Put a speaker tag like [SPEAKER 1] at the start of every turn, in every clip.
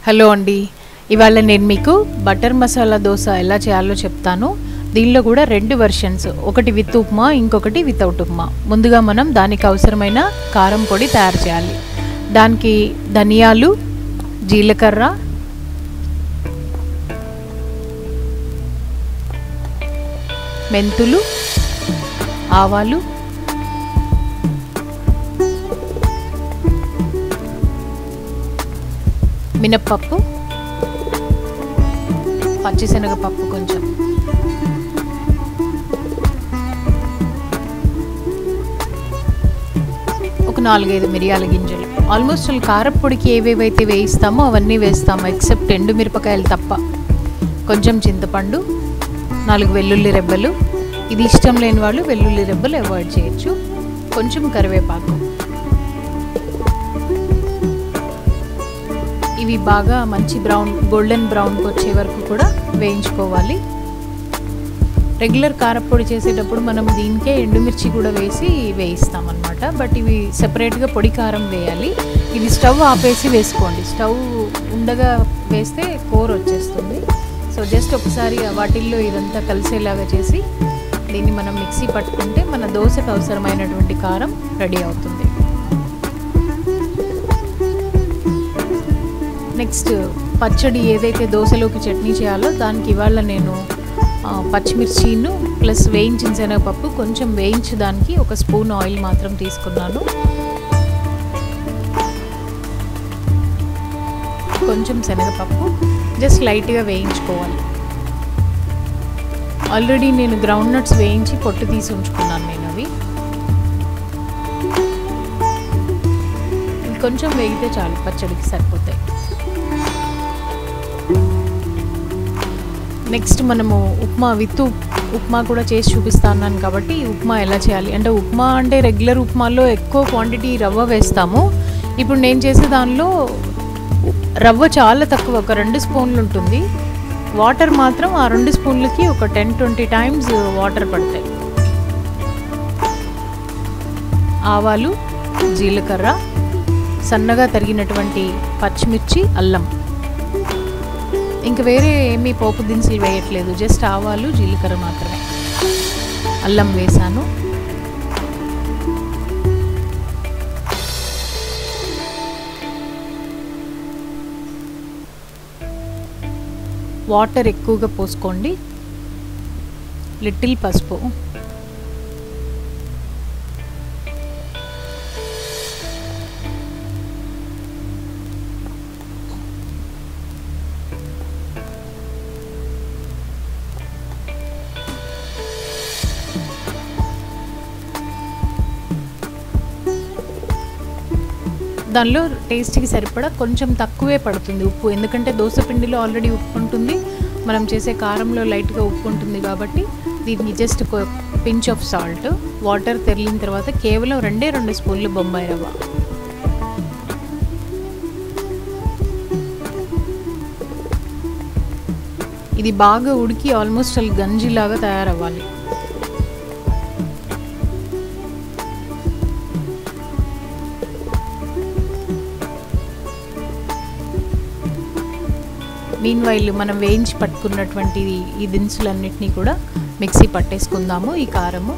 [SPEAKER 1] Hello అండి ఇవాళ నేను మీకు బటర్ మసాలా దోశ ఎలా చేయాలో చెప్తాను దీనిలో కూడా రెండు వెర్షన్స్ ఒకటి విత్ ఉప్మా ఇంకొకటి వితౌట్ ఉప్మా ముందుగా మనం దానికి అవసరమైన కారం పొడి తయారు చేయాలి దానికి ధనియాలు జీలకర్ర మెంతులు ఆవాలు మినప్పప్పు పచ్చిశనగపప్పు కొంచెం ఒక నాలుగైదు మిరియాల గింజలు ఆల్మోస్ట్ వాళ్ళు కారప్పొడికి ఏవేవైతే వేయిస్తామో అవన్నీ వేస్తాము ఎక్సెప్ట్ ఎండు మిరపకాయలు తప్ప కొంచెం చింతపండు నాలుగు వెల్లుల్లి రెబ్బలు ఇది ఇష్టం లేని వాళ్ళు వెల్లుల్లి రెబ్బలు అవాయిడ్ చేయొచ్చు కొంచెం కరివేపాకు ఇవి బాగా మంచి బ్రౌన్ గోల్డెన్ బ్రౌన్కి వచ్చే వరకు కూడా వేయించుకోవాలి రెగ్యులర్ కారపొడి చేసేటప్పుడు మనం దీనికే ఎండుమిర్చి కూడా వేసి వేయిస్తాం అనమాట బట్ ఇవి సెపరేట్గా పొడి కారం వేయాలి ఇది స్టవ్ ఆపేసి వేసుకోండి స్టవ్ ఉండగా వేస్తే కూర వచ్చేస్తుంది సో జస్ట్ ఒకసారి వాటిల్లో ఇదంతా కలిసేలాగా చేసి దీన్ని మనం మిక్సీ పట్టుకుంటే మన దోశకు అవసరమైనటువంటి కారం రెడీ అవుతుంది నెక్స్ట్ పచ్చడి ఏదైతే దోశలోకి చట్నీ చేయాలో దానికి ఇవాళ నేను పచ్చిమిర్చిను ప్లస్ వేయించిన శనగపప్పు కొంచెం వేయించడానికి ఒక స్పూన్ ఆయిల్ మాత్రం తీసుకున్నాను కొంచెం శనగపప్పు జస్ట్ లైట్గా వేయించుకోవాలి ఆల్రెడీ నేను గ్రౌండ్ నట్స్ వేయించి పొట్టు తీసి ఉంచుకున్నాను నేను అవి కొంచెం వేగితే చాలు పచ్చడికి సరిపోతాయి నెక్స్ట్ మనము ఉప్మా విత్ ఉప్మా కూడా చేసి చూపిస్తాను కాబట్టి ఉప్మా ఎలా చేయాలి అంటే ఉప్మా అంటే రెగ్యులర్ ఉప్మాలో ఎక్కువ క్వాంటిటీ రవ్వ వేస్తాము ఇప్పుడు నేను చేసే దానిలో రవ్వ చాలా తక్కువ ఒక రెండు స్పూన్లు ఉంటుంది వాటర్ మాత్రం ఆ రెండు స్పూన్లకి ఒక టెన్ ట్వంటీ టైమ్స్ వాటర్ పడతాయి ఆవాలు జీలకర్ర సన్నగా తరిగినటువంటి పచ్చిమిర్చి అల్లం ఇంక వేరే ఏమీ పోపు దినుసులు వేయట్లేదు జస్ట్ ఆవాలు జీలకర్ర మాత్రమే అల్లం వేసాను వాటర్ ఎక్కువగా పోసుకోండి లిటిల్ పసుపు దానిలో టేస్ట్కి సరిపడా కొంచెం తక్కువే పడుతుంది ఉప్పు ఎందుకంటే దోశ పిండిలో ఆల్రెడీ ఉప్పు ఉంటుంది మనం చేసే కారంలో లైట్గా ఉప్పు ఉంటుంది కాబట్టి దీన్ని just pinch of salt water తెరిలిన తర్వాత కేవలం రెండే రెండు స్పూన్లు బొంబాయి రవ్వ ఇది బాగా ఉడికి ఆల్మోస్ట్ అల్ గంజిలాగా తయారవ్వాలి మీన్ వైల్ మనం వేయించి పట్టుకున్నటువంటి ఈ దినుసులన్నిటినీ కూడా మిక్సీ పట్టేసుకుందాము ఈ కారము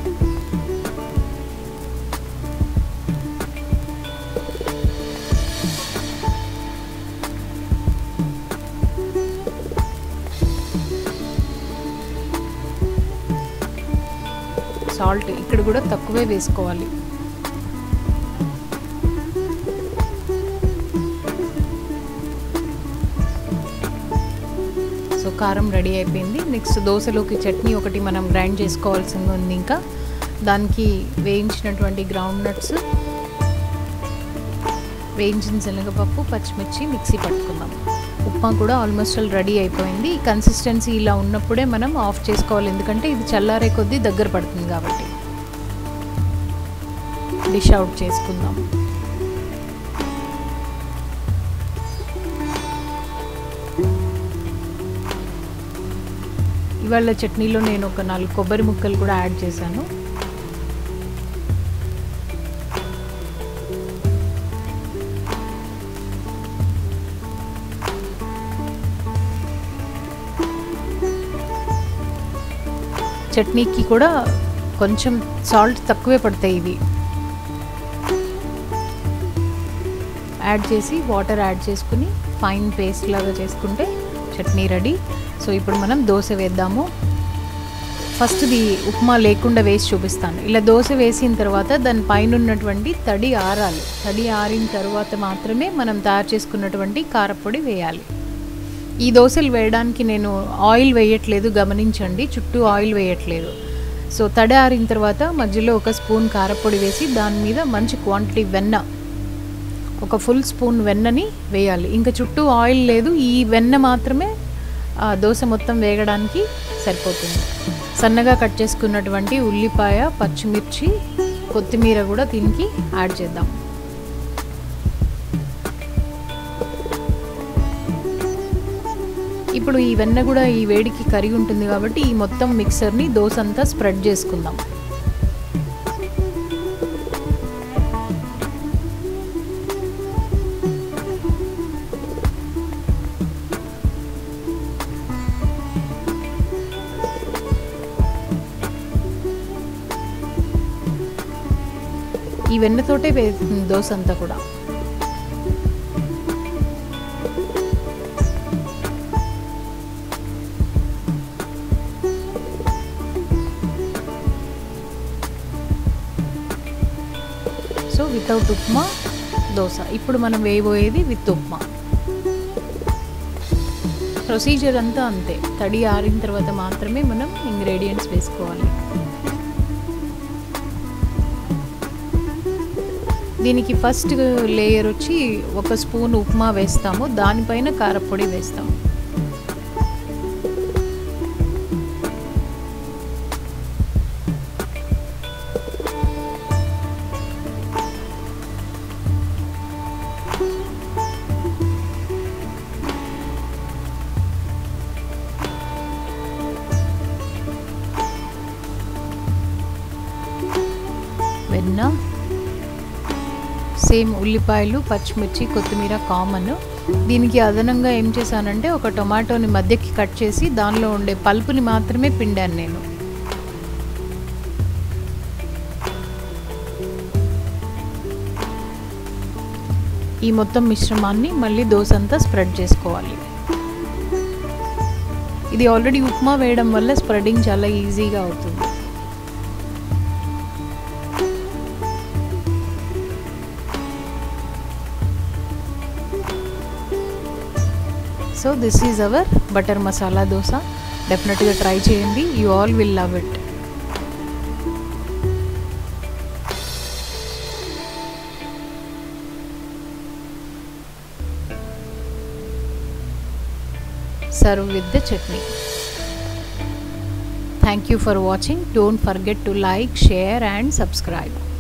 [SPEAKER 1] సాల్ట్ ఇక్కడ కూడా తక్కువే వేసుకోవాలి సో కారం రెడీ అయిపోయింది నెక్స్ట్ దోశలోకి చట్నీ ఒకటి మనం గ్రైండ్ చేసుకోవాల్సింది ఉంది ఇంకా దానికి వేయించినటువంటి గ్రౌండ్ నట్స్ వేయించిన శనగపప్పు పచ్చిమిర్చి మిక్సీ పట్టుకుందాం ఉప్మా కూడా ఆల్మోస్ట్ ఆల్ రెడీ అయిపోయింది ఈ కన్సిస్టెన్సీ ఇలా ఉన్నప్పుడే మనం ఆఫ్ చేసుకోవాలి ఎందుకంటే ఇది చల్లారే కొద్దీ దగ్గర పడుతుంది కాబట్టి డిష్ అవుట్ చేసుకుందాం ఇవాళ చట్నీలో నేను ఒక నాలుగు కొబ్బరి ముక్కలు కూడా యాడ్ చేశాను చట్నీకి కూడా కొంచెం సాల్ట్ తక్కువే పడతాయి ఇవి యాడ్ చేసి వాటర్ యాడ్ చేసుకుని ఫైన్ పేస్ట్ లాగా చేసుకుంటే చట్నీ రెడీ సో ఇప్పుడు మనం దోశ వేద్దాము ఫస్ట్ది ఉప్మా లేకుండా వేసి చూపిస్తాను ఇలా దోశ వేసిన తర్వాత దాని పైన ఉన్నటువంటి తడి ఆరాలి తడి ఆరిన తర్వాత మాత్రమే మనం తయారు చేసుకున్నటువంటి కారపొడి వేయాలి ఈ దోశలు వేయడానికి నేను ఆయిల్ వేయట్లేదు గమనించండి చుట్టూ ఆయిల్ వేయట్లేదు సో తడి ఆరిన తర్వాత మధ్యలో ఒక స్పూన్ కారపొడి వేసి దాని మీద మంచి క్వాంటిటీ వెన్న ఒక ఫుల్ స్పూన్ వెన్నని వేయాలి ఇంకా చుట్టూ ఆయిల్ లేదు ఈ వెన్న మాత్రమే ఆ దోశ మొత్తం వేగడానికి సరిపోతుంది సన్నగా కట్ చేసుకున్నటువంటి ఉల్లిపాయ పచ్చిమిర్చి కొత్తిమీర కూడా దీనికి యాడ్ చేద్దాం ఇప్పుడు ఈ వెన్న కూడా ఈ వేడికి కరిగి ఉంటుంది కాబట్టి ఈ మొత్తం మిక్సర్ని దోశ అంతా స్ప్రెడ్ చేసుకుందాం ఈ వెన్నతోటే వేస్తుంది దోశ అంతా కూడా సో వితౌట్ ఉప్మా దోశ ఇప్పుడు మనం వేయబోయేది విత్ ఉప్మా ప్రొసీజర్ అంతా అంతే తడి ఆరిన తర్వాత మాత్రమే మనం ఇంగ్రీడియంట్స్ వేసుకోవాలి దీనికి ఫస్ట్ లేయర్ వచ్చి ఒక స్పూన్ ఉప్మా వేస్తాము దానిపైన కారపొడి వేస్తాము వెన్న సేమ్ ఉల్లిపాయలు పచ్చిమిర్చి కొత్తిమీర కామన్ దీనికి అదనంగా ఏం చేశానంటే ఒక టొమాటోని మధ్యకి కట్ చేసి దానిలో ఉండే పల్పుని మాత్రమే పిండాను నేను ఈ మొత్తం మిశ్రమాన్ని మళ్ళీ దోశ అంతా స్ప్రెడ్ చేసుకోవాలి ఇది ఆల్రెడీ ఉప్మా వేయడం వల్ల స్ప్రెడింగ్ చాలా ఈజీగా అవుతుంది so this is our butter masala dosa డెఫినెట్గా ట్రై చేయండి you all will love it serve with the chutney. Thank you for watching. Don't forget to like, share and subscribe.